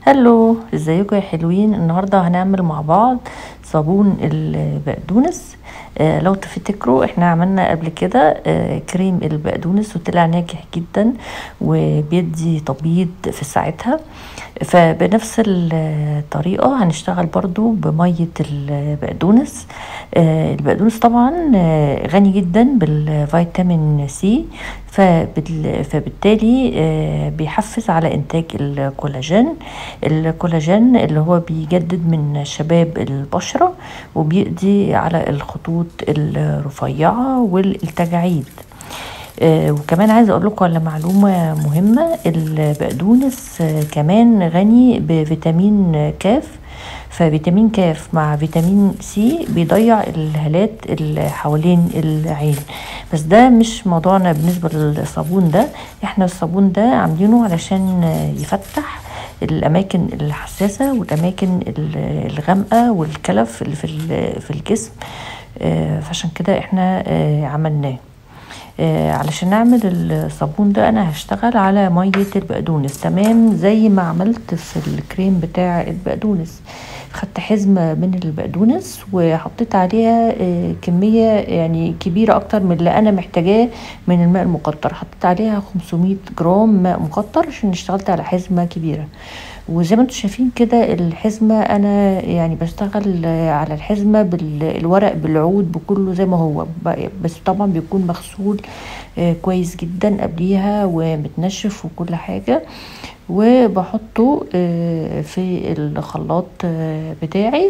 هلو ازيكم يا حلوين النهارده هنعمل مع بعض صابون البقدونس آه لو تفتكروا احنا عملنا قبل كده آه كريم البقدونس وطلع ناجح جدا وبيدي تبييض في ساعتها فبنفس الطريقة هنشتغل برضو بمية البقدونس آه البقدونس طبعا آه غني جدا بالفيتامين سي فبال- فبالتالي آه بيحفز على انتاج الكولاجين الكولاجين اللي هو بيجدد من شباب البشرة وبيقضي على الخطوط الرفيعة والتجاعيد آه وكمان عايزه اقول لكم على معلومه مهمه البقدونس آه كمان غني بفيتامين كاف ففيتامين كاف مع فيتامين سي بيضيع الهالات اللي حوالين العين بس ده مش موضوعنا بالنسبه للصابون ده احنا الصابون ده عاملينه علشان يفتح الاماكن الحساسه والاماكن الغامقه والكلف اللي في في الجسم آه فعشان كده احنا آه عملناه آه علشان نعمل الصابون ده انا هشتغل على مية البقدونس تمام زي ما عملت في الكريم بتاع البقدونس خدت حزمة من البقدونس وحطيت عليها آه كمية يعني كبيرة اكتر من اللي انا محتاجاه من الماء المقطر حطيت عليها 500 جرام ماء مقطر عشان اشتغلت على حزمة كبيرة وزي ما انتم شايفين كده الحزمة انا يعني بشتغل على الحزمة بالورق بالعود بكله زي ما هو بس طبعا بيكون مغسول كويس جدا قبليها ومتنشف وكل حاجة وبحطه في الخلاط بتاعي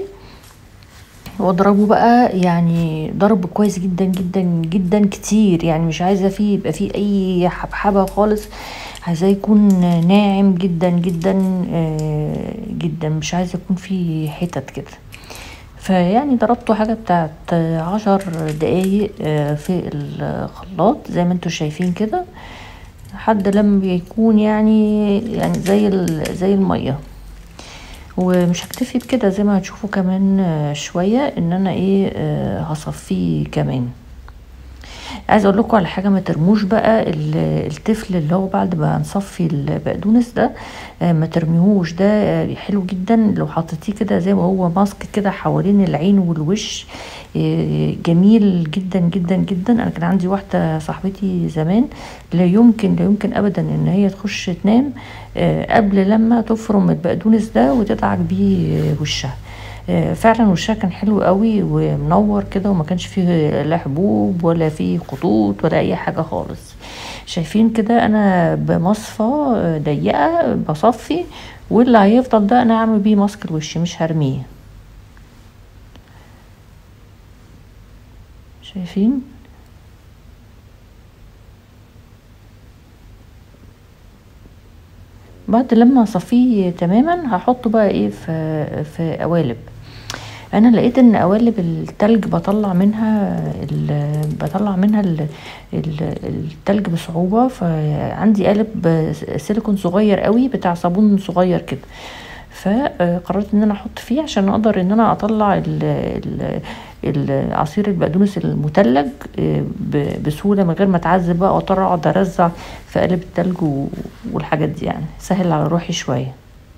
واضربه بقى يعني ضرب كويس جدا جدا جدا كتير يعني مش عايزه فيه يبقى فيه اي حبحبه خالص عايزاه يكون ناعم جدا جدا جدا مش عايزه يكون فيه حتت كده فيعني ضربته حاجة بتاعت عشر دقايق في الخلاط زي ما انتوا شايفين كده لحد لما بيكون يعني يعني زي زي الميه ومش هكتفي بكده زي ما هتشوفوا كمان شويه ان انا ايه هصفيه كمان عايزه اقول لكم على حاجه ما ترموش بقى الطفل اللي هو بعد ما نصفي البقدونس ده ما ترميهوش ده حلو جدا لو حطيتيه كده زي ما هو ماسك كده حوالين العين والوش جميل جدا جدا جدا انا كان عندي واحده صاحبتي زمان لا يمكن لا يمكن ابدا ان هي تخش تنام قبل لما تفرم البقدونس ده وتدعك بيه وشها فعلا وشها كان حلو قوي ومنور كده وما كانش فيه لا حبوب ولا فيه خطوط ولا اي حاجه خالص شايفين كده انا بمصفى ضيقه بصفي واللي هيفضل ده انا اعمل بيه ماسك الوش مش هرميه شايفين بعد لما اصفيه تماما هحطه بقى ايه في في قوالب انا لقيت ان قوالب التلج بطلع منها بطلع منها ال ال التلج بصعوبه فعندي قالب سيليكون صغير قوي بتاع صابون صغير كده فقررت ان انا احط فيه عشان اقدر ان انا اطلع عصير البقدونس المتلج بسهوله من غير ما اتعذب بقى واضطر اقعد ارزع في قالب التلج والحاجات دي يعني سهل على روحي شويه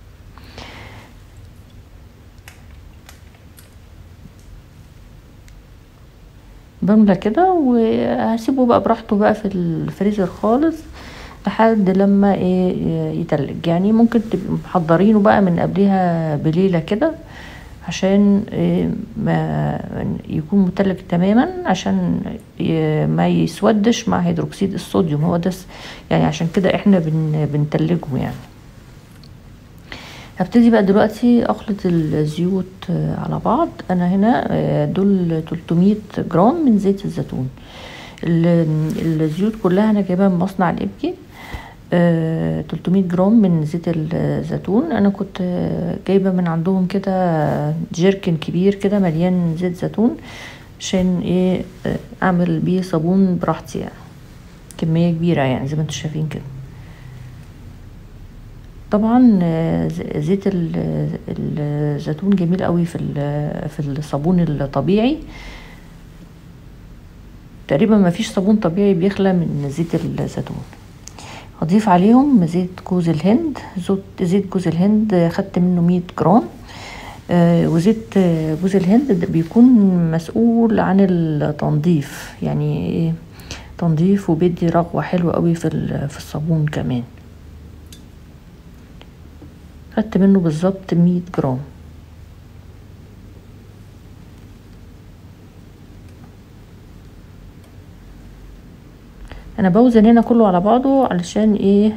بملى كده وهسيبه بقى براحته بقى في الفريزر خالص لحد لما ايه يتلج يعني ممكن تبقوا محضرينه بقى من قبلها بليله كده عشان إيه ما يكون متلج تماما عشان ما يسودش مع هيدروكسيد الصوديوم هو ده يعني عشان كده احنا بن بنتلجه يعني هبتدي بقى دلوقتي اخلط الزيوت على بعض انا هنا دول 300 جرام من زيت الزيتون الزيوت كلها انا جايباها من مصنع الابكي 300 جرام من زيت الزيتون انا كنت جايبه من عندهم كده جيركن كبير كده مليان زيت زيتون عشان ايه اعمل بيه صابون براحتي يعني كميه كبيره يعني زي ما انتم شايفين كده طبعا زيت الزيتون جميل قوي في في الصابون الطبيعي تقريبا ما فيش صابون طبيعي بيخلى من زيت الزيتون هضيف عليهم زيت جوز الهند زوت- زيت جوز الهند خدت منه 100 جرام آه، وزيت آه، جوز الهند ده بيكون مسؤول عن التنظيف يعني إيه؟ تنظيف وبيدي رغوة حلوة قوي في ال- في الصابون كمان خدت منه بالظبط 100 جرام انا بوزن هنا كله على بعضه علشان ايه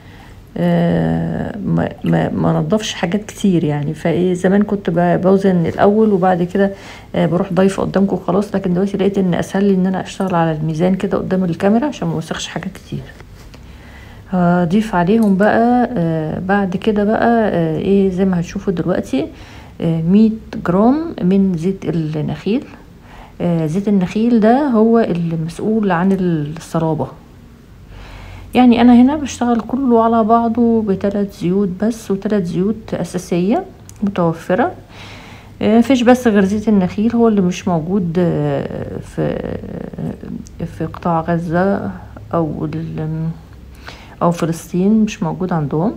آه ما ما ما نضفش حاجات كتير يعني فايه زمان كنت ب- بوزن الاول وبعد كده آه بروح ضايفه قدامكم خلاص لكن دلوقتي لقيت ان اسهل لي ان انا اشتغل على الميزان كده قدام الكاميرا عشان ما اوسخش حاجات كتير هضيف عليهم بقى آه بعد كده بقى آه ايه زي ما هتشوفوا دلوقتي آه 100 جرام من زيت النخيل آه زيت النخيل ده هو المسؤول عن الصلابة يعني انا هنا بشتغل كله على بعضه بثلاث زيوت بس وثلاث زيوت اساسية متوفرة آه، مفيش بس غير زيت النخيل هو اللي مش موجود آه، في في قطاع غزة او ال- او فلسطين مش موجود عندهم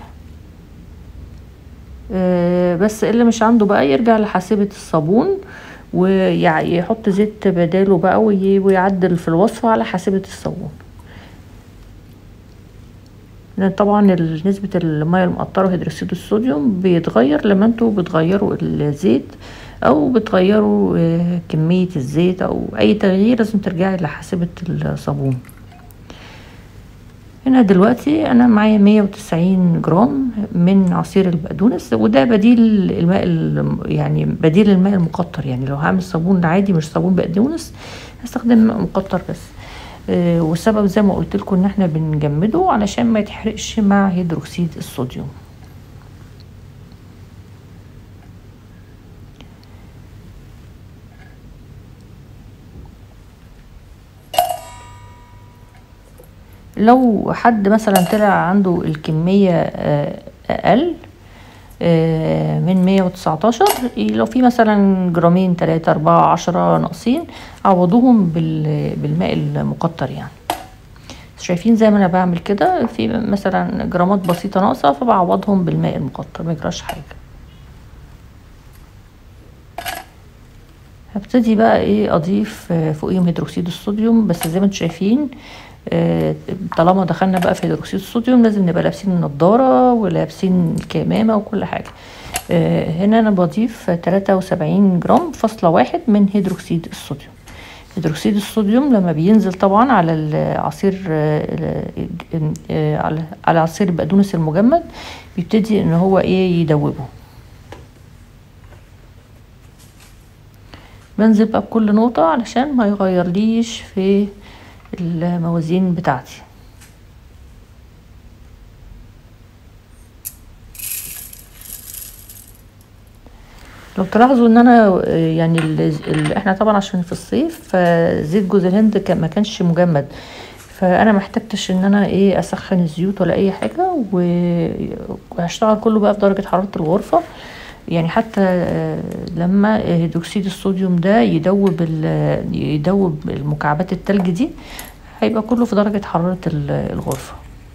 آه، بس اللي مش عنده بقى يرجع لحاسبة الصابون ويحط زيت بداله بقى وي- ويعدل في الوصفة على حاسبة الصابون لأن طبعا ال- نسبة المية المقطرة وهيدروكسيد الصوديوم بيتغير لما انتوا بتغيروا الزيت او بتغيروا آه، كمية الزيت او اي تغيير لازم ترجعي لحاسبة الصابون هنا دلوقتي انا معايا 190 جرام من عصير البقدونس وده بديل الماء الم- يعني بديل الماء المقطر يعني لو هعمل صابون عادي مش صابون بقدونس هستخدم ماء مقطر بس آه، والسبب زي ما قلت لكم ان احنا بنجمده علشان ما يتحرقش مع هيدروكسيد الصوديوم لو حد مثلا طلع عنده الكمية آه، أقل آه، من مية وتسعتاشر لو في مثلا جرامين تلاتة أربعة عشرة ناقصين عوضوهم بال- بالماء المقطر يعني شايفين زي ما انا بعمل كده في مثلا جرامات بسيطة ناقصة فبعوضهم بالماء المقطر ميجراش حاجة هبتدي بقى ايه اضيف آه، فوقيهم هيدروكسيد الصوديوم بس زي ما انتم شايفين آه، طالما دخلنا بقى في هيدروكسيد الصوديوم لازم نبقى لابسين النضارة ولابسين الكمامة وكل حاجة آه، هنا انا بضيف 73 جرام فاصلة واحد من هيدروكسيد الصوديوم هيدروكسيد الصوديوم لما بينزل طبعا على العصير آه، آه، على على عصير البقدونس المجمد بيبتدي ان هو ايه يدوبه بنزل بقى بكل نقطة علشان ما يغيرليش في الموازين بتاعتي لو تلاحظوا ان انا آه، يعني ال... ال... احنا طبعا عشان في الصيف فزيت جوز الهند كان ما كانش مجمد فانا ما احتجتش ان انا ايه اسخن الزيوت ولا اي حاجه و- وهشتغل كله بقى في درجه حراره الغرفه يعني حتى آه، لما هيدروكسيد الصوديوم ده يدوب ال- يدوب المكعبات التلج دي هيبقى كله في درجه حراره ال- الغرفه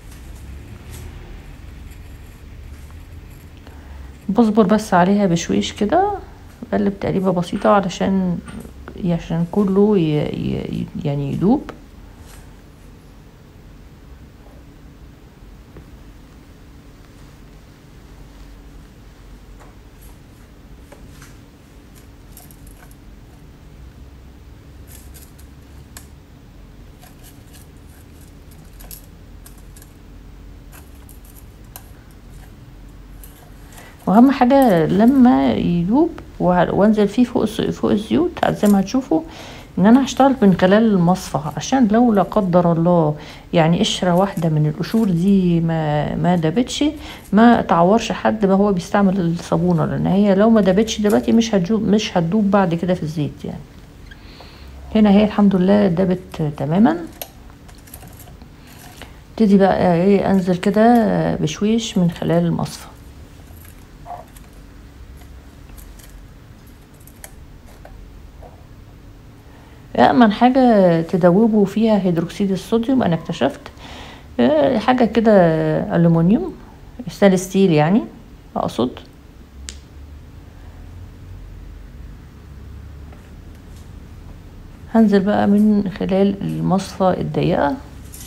بصبر بس عليها بشويش كده بقلب تقليبه بسيطه علشان عشان كله ي... ي... يعني يدوب واهم حاجه لما يدوب وه- وانزل فيه فوق الس- فوق الزيوت زي ما هتشوفوا ان انا هشتغل من خلال المصفى عشان لو لا قدر الله يعني قشره واحده من القشور دي ما ما دابتش ما تعورش حد ما هو بيستعمل الصابونه لان هي لو ما دابتش دلوقتي مش هتدوب مش هتدوب بعد كده في الزيت يعني هنا هي الحمد لله دابت تماما ابتدي بقى ايه انزل كده بشويش من خلال المصفى أأمن حاجة تدوبوا فيها هيدروكسيد الصوديوم أنا اكتشفت آه، حاجة كده ألومنيوم ستانلس ستيل يعني أقصد هنزل بقى من خلال المصفى الضيقة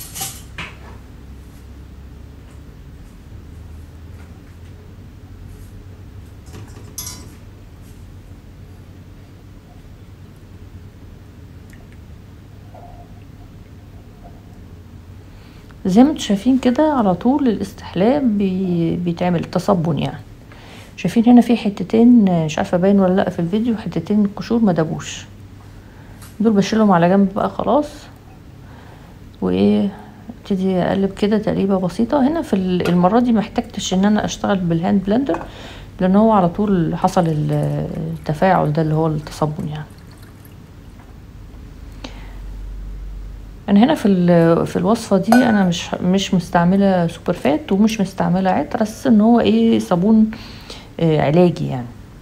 زي ما انتم شايفين كده على طول الاستحلاب بي... بيتعمل تصبن يعني شايفين هنا في حتتين مش عارفه باين ولا لا في الفيديو حتتين قشور ما دابوش دول بشيلهم على جنب بقى خلاص وايه ابتدي اقلب كده تقليبه بسيطه هنا في المره دي محتاجتش ان انا اشتغل بالهاند بلندر لان هو على طول حصل التفاعل ده اللي هو التصبن يعني انا هنا في في الوصفه دي انا مش مش مستعمله سوبر فات ومش مستعمله عطر بس ان هو ايه صابون آه علاجي يعني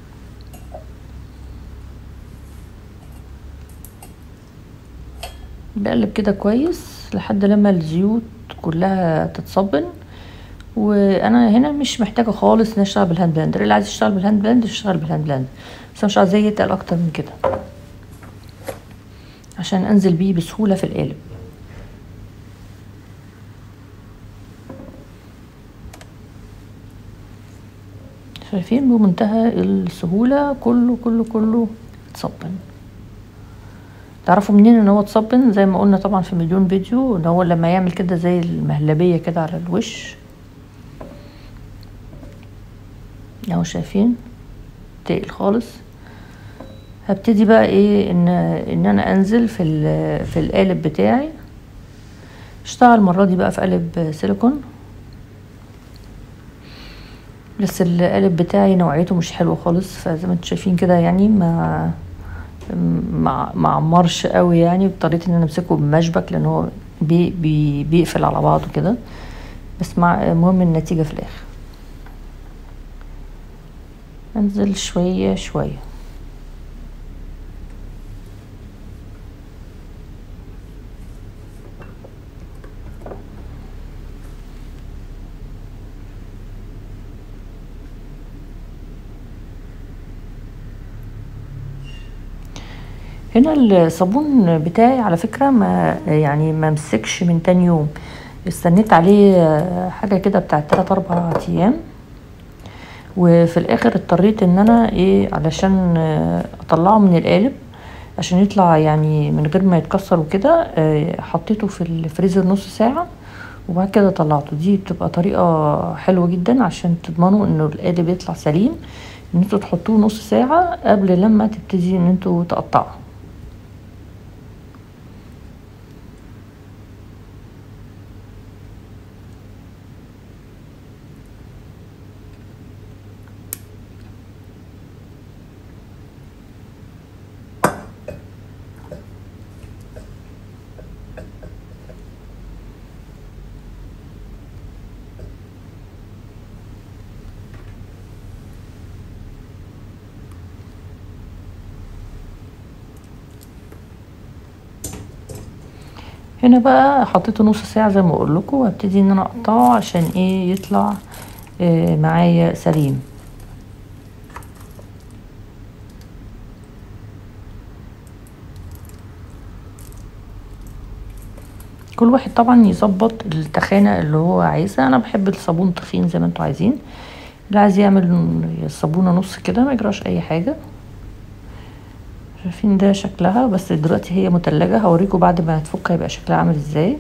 بقلب كده كويس لحد لما الزيوت كلها تتصبن وانا هنا مش محتاجه خالص ان اشتغل بالهاند بلندر اللي عايز يشتغل بالهاند بلندر يشتغل بالهاند بلندر بس مش عايزاه يتقل اكتر من كده عشان انزل بيه بسهوله في القالب شايفين بمنتهى السهولة كله كله كله اتصبن تعرفوا منين ان هو اتصبن زي ما قلنا طبعا في مليون فيديو ان هو لما يعمل كده زي المهلبية كده على الوش اهو شايفين تقل خالص هبتدي بقى ايه ان ان انا انزل في في القالب بتاعي اشتغل المره دي بقى في قالب سيليكون بس القالب بتاعي نوعيته مش حلوه خالص فزي ما انتم شايفين كده يعني ما ما ما عمرش قوي يعني اضطريت ان انا امسكه بمشبك لان هو بي بي بيقفل على بعضه كده بس مع المهم النتيجه في الاخر انزل شويه شويه هنا الصابون بتاعي على فكرة ما يعني ما مسكش من تاني يوم استنيت عليه حاجة كده بتاع تلات اربع ايام وفي الاخر اضطريت ان انا ايه علشان اطلعه من القالب عشان يطلع يعني من غير ما يتكسر وكده حطيته في الفريزر نص ساعة وبعد كده طلعته دي بتبقى طريقة حلوة جدا عشان تضمنوا انه القالب يطلع سليم ان انتوا تحطوه نص ساعة قبل لما تبتدي ان انتوا تقطعوا هنا بقى حطيته نص ساعة زي ما اقول لكم وابتدي ان انا اقطعه عشان ايه يطلع إيه معايا سليم كل واحد طبعا يظبط التخانة اللي هو عايزها انا بحب الصابون تخين زي ما انتوا عايزين اللي عايز يعمل الصابونة نص كده ما يجراش اي حاجة شايفين ده شكلها بس دلوقتي هي متلجة هوريكم بعد ما تفك هيبقى شكلها عامل ازاي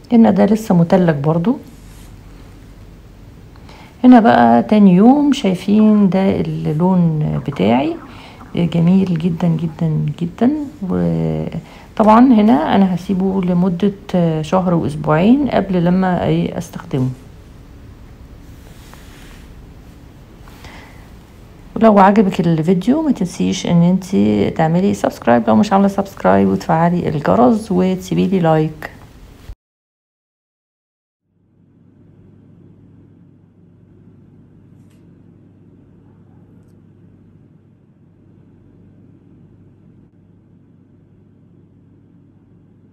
هنا ده لسه متلج برضو هنا بقى تاني يوم شايفين ده اللون بتاعي جميل جدا جدا جدا وطبعا هنا انا هسيبه لمدة شهر واسبوعين قبل لما استخدمه ولو عجبك الفيديو ما تنسيش ان انت تعملي سبسكرايب لو مش عامله سبسكرايب وتفعلي الجرس وتسيبي لي لايك